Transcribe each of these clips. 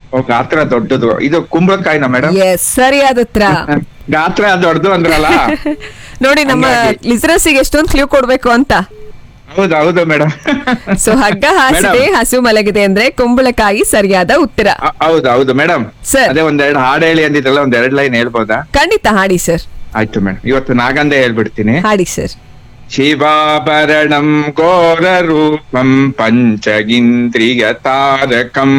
ಓ, ಗಾತ್ರ ದೊಡ್ಡದು ಇದು ಕುಂಬಳಕಾಯಿನ ಮೇಡಮ್ ಎಸ್ ಸರಿಯಾದ ಉತ್ತರ ಗಾತ್ರ ದೊಡ್ಡದು ಅಂದ್ರಲ್ಲ ನೋಡಿ ನಮ್ಮ ಹಂಗಾಗಿ. ಲಿಸರರ್ಸಿಗೆ ಎಷ್ಟೊಂದು ಕ್ಲೂ ಕೊಡ್ಬೇಕು ಅಂತ ಹೌದು ಹೌದು ಮೇಡಮ್ ಸೊ ಹಗ್ಗ ಹಾಸಿದೆ ಹಸು ಮಲಗಿದೆ ಅಂದ್ರೆ ಕುಂಬಳಕಾಯಿ ಸರಿಯಾದ ಉತ್ತರ ಹೌದು ಹೌದು ಮೇಡಮ್ Sir. ಅದೇ ಒಂದೆರಡು ಹಾಡು ಹೇಳಿ ಅಂದಿದ್ರಲ್ಲ ಒಂದ್ ಎರಡ್ ಲೈನ್ ಹೇಳ್ಬೋದಾ ಖಂಡಿತ ಹಾಡಿ ಸರ್ ಆಯ್ತು ಮೇಡಮ್ ಇವತ್ತು ನಾಗಂದೇ ಹೇಳ್ಬಿಡ್ತೀನಿ ಹಾಡಿ ಸರ್ ಶಿವಾಭರಣಂ ಘೋರರೂಪಂ ಪಂಚಗಿಂದ್ರಿಯ ತಾರಕಂ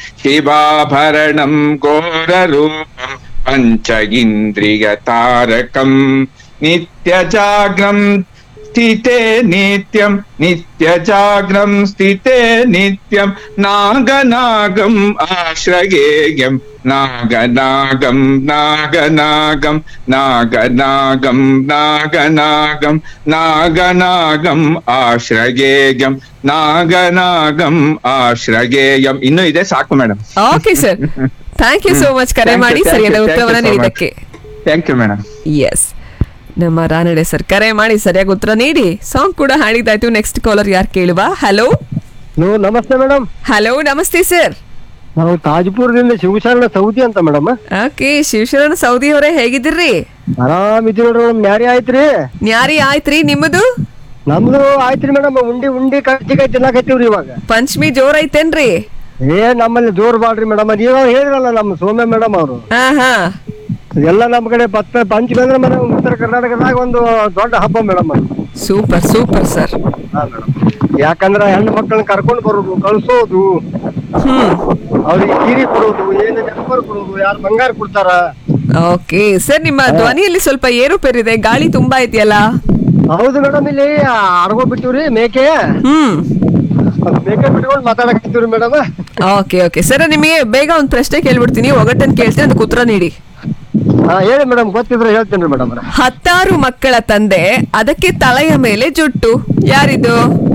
ಶಿವಾಭರಣಂ ಘೋರರೂಪಂ ಪಂಚಗಿಂದ್ರಿಯ ತಾರಕಂ ನಿತ್ಯ ಜಾಗ್ರಂ ಸ್ಥಿತೆ ನಿತ್ಯಂ ನಿತ್ಯ ಜಾಗ್ರಂ ಸ್ಥಿತೆ ನಿತ್ಯಂ ನಾಗನಾಗಂ ಆಶ್ರಯೇಯಂ ನಾಗನಾಗಂ ನಾಗನಾಗಂ ನಾಗನಾಗಂ ನಾಗನಾಗಂ ನಾಗನಾಗಂ ಆಶ್ರಯೇಯಂ ನಾಗನಾಗಂ ಆಶ್ರಯೇಯಂ ಇನ್ನೂ ಇದೆ ಸಾಕು madam okay sir thank you so much ಕರೆ ಮಾಡಿ ಸರಿಯಾದ ಉತ್ತರವನ್ನ ನೀಡಿದ್ದಕ್ಕೆ ಥ್ಯಾಂಕ್ ಯು ಮೇಡಮ್ ಎಸ್ ನಮ್ಮ ರಾನಡೆ ಸರ್ ಕರೆ ಮಾಡಿ ಸರಿಯಾಗಿ ಉತ್ತರ ನೀಡಿ ಸಾಂಗ್ ಕೂಡ ಹಾಡಿದಾಯ್ತು ನೆಕ್ಸ್ಟ್ ಕಾಲರ್ ಯಾರು ಕೇಳುವ ಹಲೋ ಹಲೋ ನಮಸ್ತೆ ಮೇಡಮ್ ಹಲೋ ನಮಸ್ತೆ ಸರ್ ನಾವು ತಾಜ್ಪುರದಿಂದ ಶಿವಶರಣ ಸೌದಿ ಅಂತ ಮೇಡಮ್ ಓಕೆ ಶಿವಶರಣ ಸೌದಿ ಅವರೇ ಹೇಗಿದ್ದೀರಿ ಆರಾಮಿದ್ದೀವಿ ನೋಡ್ರಿ ಮೇಡಮ್ ನ್ಯಾರಿ ಆಯ್ತ್ರಿ ನ್ಯಾರಿ ಆಯ್ತ್ರಿ ನಿಮ್ಮದು ನಮ್ದು ಆಯ್ತ್ರಿ ಮೇಡಮ್ ಉಂಡಿ ಉಂಡಿ ಕಚ್ಚಿಕಾಯಿ ತಿನ್ನಕತ್ತೀವ್ರಿ ಇವಾಗ ಪಂಚಮಿ ಜೋರ್ ಐತೇನ್ರಿ ಏ ನಮ್ಮಲ್ಲಿ ಜೋರ್ ಬಾಳ್ರಿ ಮೇಡಮ್ ನೀವ ಹೇಳಿರಲ್ಲ ನಮ್ಮ ಸೋಮ್ಯ ಮೇಡಮ್ ಅವರು ಹಾ ಹಾ ಎಲ್ಲ ನಮ್ಮ ಕಡೆ ಪತ್ತ ಪಂಚಮಿ ಅಂದ್ರೆ ಮೇಡಮ್ ಉತ್ತರ ಕರ್ನಾಟಕದಾಗ ಒಂದು ದೊಡ್ಡ ಹಬ್ಬ ಮೇಡಮ್ ಅದು ಸೂಪರ್ ಸೂಪರ್ ಸರ್ ಹಾ ಮೇಡಮ್ ಯಾಕಂದ್ರ ಹೆಣ್ಣು ಮಕ್ಕಳನ್ನ ಕರ್ಕೊಂಡು ಬರೋದು ಕಳ್ಸೋದು ಹ್ಮ್ ಅವ್ರಿಗೆ ಸೀರೆ ಕೊಡೋದು ಏನು ನೆನಪರು ಕೊಡೋದು ಯಾರು ಬಂಗಾರ ಕೊಡ್ತಾರ ಓಕೆ ಸರ್ ನಿಮ್ಮ ಧ್ವನಿಯಲ್ಲಿ ಸ್ವಲ್ಪ ಏರುಪೇರಿದೆ ಗಾಳಿ ತುಂಬಾ ಇದೆಯಲ್ಲ ಹೌದು ಮೇಡಮ್ ಇಲ್ಲಿ ಅಡ್ಗೋ ಬಿಟ್ಟಿವ್ರಿ ಮೇಕೆ ಹ್ಮ್ ಅದ್ ಮೇಕೆ ಬಿಟ್ಕೊಂಡು ಮಾತಾಡಕತ್ತೀವ್ರಿ ಮೇಡಮ್ ಓಕೆ ಓಕೆ ಸರ್ ನಿಮಗೆ ಬೇಗ ಒಂದು ಪ್ರಶ್ನೆ ಕೇಳ್ಬಿಡ್ತೀನಿ ಒಗಟನ್ ಕೇಳ್ತೀನಿ ಅದಕ್ಕೆ ಉತ್ತರ ನೀಡಿ ಹಾ ಹೇಳಿ ಮೇಡಮ್ ಗೊತ್ತಿದ್ರೆ ಹೇಳ್ತೇನ್ರಿ ಮೇಡಮ್ ಹತ್ತಾರು ಮಕ್ಕಳ ತಂದೆ ಅದಕ್ಕೆ ತಲೆಯ ಮೇಲೆ ಜುಟ್ಟು ಯಾರಿದು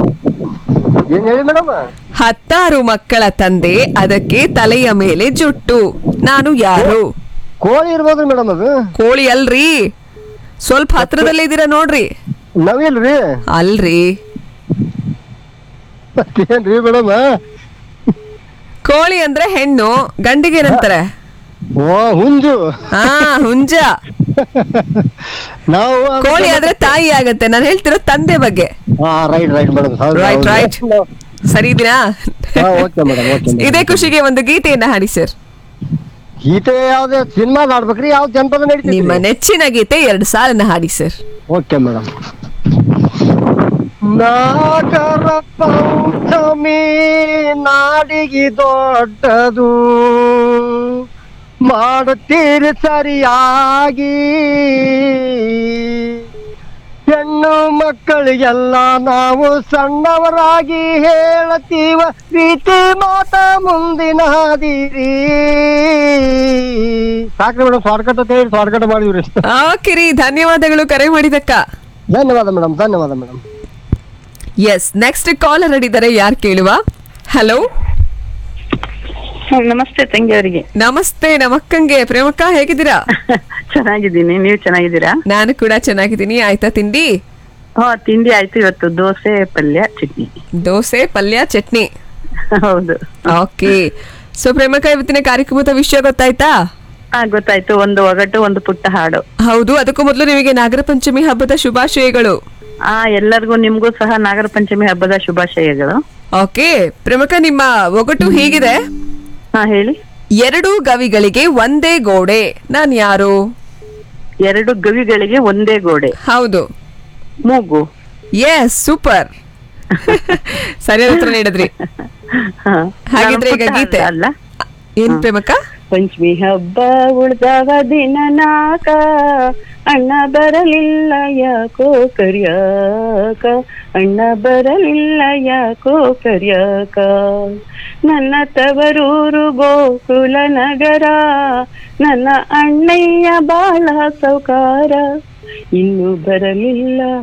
ಏನ್ ಹೇಳಿ ಮೇಡಮ್ ಹತ್ತಾರು ಮಕ್ಕಳ ತಂದೆ ಅದಕ್ಕೆ ತಲೆಯ ಮೇಲೆ ಜುಟ್ಟು ನಾನು ಯಾರು ಕೋಳಿ ಇರ್ಬೋದ್ರಿ ಮೇಡಮ್ ಅದು ಕೋಳಿ ಅಲ್ರಿ ಸ್ವಲ್ಪ ಹತ್ರದಲ್ಲೇ ಇದ್ದೀರಾ ನೋಡ್ರಿ ನವಿಲ್ರಿ ಅಲ್ರಿ ಮತ್ತೇನ್ರಿ ಮೇಡಮ್ ಕೋಳಿ ಅಂದ್ರೆ ಹೆಣ್ಣು ಗಂಡಿಗೆ ಏನಂತಾರೆ ಓ ಹುಂಜು ಹಾ ಹುಂಜ ನಾವು ಕೋಳಿ ಆದ್ರೆ ತಾಯಿ ಆಗತ್ತೆ ನಾನು ಹೇಳ್ತಿರೋ ತಂದೆ ಬಗ್ಗೆ ಹಾ right right madam right right ಸರಿ ಇದೀನಾ ಓಕೆ ಮೇಡಮ್ ಓಕೆ ಇದೇ ಖುಷಿಗೆ ಒಂದು ಗೀತೆಯನ್ನ ಹಾಡಿ ಸರ್ ಗೀತೆ ಯಾವ್ದೇ ಸಿನಿಮಾ ಆಡ್ಬೇಕ್ರಿ ಯಾವ್ದು ಜನಪದ ನಿಮ್ಮ ನಡೀತೀವಿ ನೆಚ್ಚಿನ ಗೀತೆ ಎರಡು ಸಾಲನ್ನ ಹಾಡಿ sir okay madam Nagara Panchami ನಾಡಿಗೆ ದೊಡ್ಡದು ಮಾಡುತ್ತೀರಿ ಸರಿಯಾಗಿ ಹೆಣ್ಣು ಮಕ್ಕಳಿಗೆಲ್ಲ ನಾವು ಸಣ್ಣವರಾಗಿ ಹೇಳತೀವ ಪ್ರೀತಿ ಮಾತ ಮುಂದಿನ ಹಾದಿರಿ ಸಾಕ್ರಿ ಮೇಡಮ್ ಶಾರ್ಟ್ಕಟ್ ಅಂತ ಹೇಳಿ ಶಾರ್ಟ್ಕಟ್ ಮಾಡಿದ್ರಿ ಓಕೆ ರೀ ಧನ್ಯವಾದಗಳು ಕರೆ ಮಾಡಿದಕ್ಕ ಧನ್ಯವಾದ ಮೇಡಮ್ ಧನ್ಯವಾದ ಮೇಡಮ್ ಎಸ್ ನೆಕ್ಸ್ಟ್ ಕಾಲರ್ ಹಿಡಿದರೆ ಯಾರು ಕೇಳುವ ಹಲೋ ಹ್ಮ್, ನಮಸ್ತೆ ತಂಗಿಯವರಿಗೆ ನಮಸ್ತೆ ನಮಕ್ಕಂಗೆ ಪ್ರೇಮಕ್ಕ ಹೇಗಿದ್ದೀರಾ ಚೆನ್ನಾಗಿದ್ದೀನಿ ನೀವು ಚೆನ್ನಾಗಿದ್ದೀರಾ ನಾನು ಕೂಡ ಚೆನ್ನಾಗಿದ್ದೀನಿ ಆಯ್ತಾ ತಿಂಡಿ ಹಾ ತಿಂಡಿ ಆಯ್ತು ಇವತ್ತು ದೋಸೆ ಪಲ್ಯ ಚಟ್ನಿ ದೋಸೆ ಪಲ್ಯ ಚಟ್ನಿ ಹೌದು ಓಕೆ ಸೊ ಪ್ರೇಮಕ್ಕ ಇವತ್ತಿನ ಕಾರ್ಯಕ್ರಮದ ವಿಷಯ ಗೊತ್ತಾಯ್ತಾ ಹಾ ಗೊತ್ತಾಯ್ತು ಒಂದು ಒಗಟು ಒಂದು ಪುಟ್ಟ ಹಾಡು ಹೌದು ಅದಕ್ಕೂ ಮೊದಲು ನಿಮಗೆ ನಾಗರ ಪಂಚಮಿ ಹಬ್ಬದ ಶುಭಾಶಯಗಳು ಆ ಎಲ್ಲರಿಗೂ ನಿಮ್ಗೂ ಸಹ ನಾಗರ ಪಂಚಮಿ ಹಬ್ಬದ ಶುಭಾಶಯಗಳು ಓಕೆ ಪ್ರಮುಖ ನಿಮ್ಮ ಒಗಟು ಹೀಗಿದೆ ಹಾ ಹೇಳಿ ಎರಡು ಗವಿಗಳಿಗೆ ಒಂದೇ ಗೋಡೆ ನಾನ್ ಯಾರು ಎರಡು ಗವಿಗಳಿಗೆ ಒಂದೇ ಗೋಡೆ ಹೌದು ಮೂಗು ಎಸ್ ಸೂಪರ್ ಸರಿಯಾದ ಉತ್ತರ ನೀಡಿದ್ರಿ ಹಾ. ಹಾಗಿದ್ರೆ ಈಗ ನಾನು ಪುಟ್ಟ ಗೀತೆ ಅಲ್ಲ ಏನ್ ಪ್ರೇಮಕ್ಕ ಪಂಚಮಿ ಹಬ್ಬ ಉಳ್ದವ ದಿನ ನಾಕ ಅಣ್ಣ ಬರಲಿಲ್ಲ ಯಾಕೋ ಕರ್ಯಾಕ ಅಣ್ಣ ಬರಲಿಲ್ಲ ಯಾಕೋ ಕರ್ಯಾಕ ನನ್ನ ತವರೂರು ಗೋಕುಲ ನಗರ ನನ್ನ ಅಣ್ಣಯ್ಯ ಬಾಳ ಸೌಕಾರ ಇನ್ನು ಬರಲಿಲ್ಲ